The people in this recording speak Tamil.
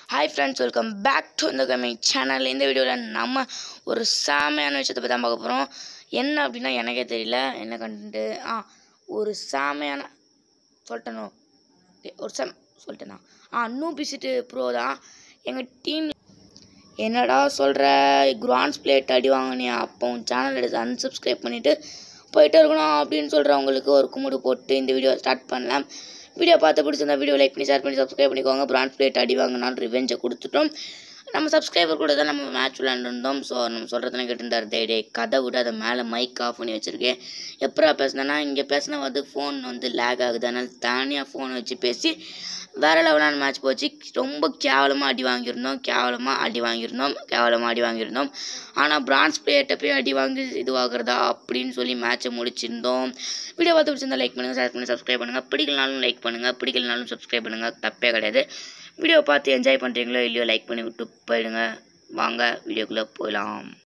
hi friends welcome back to இந்த கமிங் சேனல் இந்த வீடியோவில் நம்ம ஒரு சாமையான விஷயத்தை பற்றி தான் பார்க்க போகிறோம் என்ன அப்படின்னா எனக்கே தெரியல என்ன கண்டு ஆ ஒரு சாமையான சொல்லிட்டேனோ Okay, ஒரு சாம் சொல்லிட்டேனா ஆ இன்னும் பிசிட்டு ப்ரோ தான் எங்கள் டீம் என்னடா சொல்கிற கிரான்ஸ் பிளேட் அடி வாங்கினே அப்போ சேனல் எடுத்து அன்சப்ஸ்கிரைப் பண்ணிவிட்டு போயிட்டே இருக்கணும் அப்படின்னு சொல்கிறவங்களுக்கு ஒரு கும்பிடு போட்டு இந்த வீடியோ ஸ்டார்ட் பண்ணலாம் வீடியோ பார்த்து பிடிச்சிருந்தா வீடியோ லைக் பண்ணி ஷேர் பண்ணி சப்ஸ்கிரைப் பண்ணிக்கோங்க பிரான்ஸ் பிளேட் அடி வாங்கினாலும் ரிவெஞ்சை கொடுத்துட்டோம் நம்ம சப்ஸ்கிரைபர் கூட தான் நம்ம மேட்ச் விளையாண்டுருந்தோம் ஸோ நம்ம சொல்கிறதுலாம் கேட்டுருந்தார் டே டே கதை விட்டு அதை மேலே மைக் ஆஃப் பண்ணி வச்சுருக்கேன் எப்படா பேசுனேன்னா இங்கே பேசினா வந்து ஃபோன் வந்து லேக் ஆகுது அதனால் தனியாக ஃபோன் வச்சு பேசி வேறு லெவலான மேட்ச் போச்சு ரொம்ப கேவலமாக அடி வாங்கியிருந்தோம் கேவலமாக அடி வாங்கியிருந்தோம் கேவலமாக அடி வாங்கியிருந்தோம் ஆனால் பிரான்ஸ் பிளேட்டை போய் அடி வாங்கி இதுவாகிறதா அப்படின்னு சொல்லி மேட்ச்சை முடிச்சிருந்தோம் வீடியோ பார்த்து பிடிச்சிருந்தா லைக் பண்ணுங்கள் ஷேர் பண்ணி சப்ஸ்கிரைப் பண்ணுங்கள் பிடிக்கலனாலும் லைக் பண்ணுங்கள் பிடிக்கலனாலும் சப்ஸ்கிரைப் பண்ணுங்கள் தப்பே கிடையாது வீடியோ பார்த்து என்ஜாய் பண்ணுறீங்களோ இல்லையோ லைக் பண்ணி விட்டு போயிடுங்க வாங்க வீடியோக்குள்ளே போயிடலாம்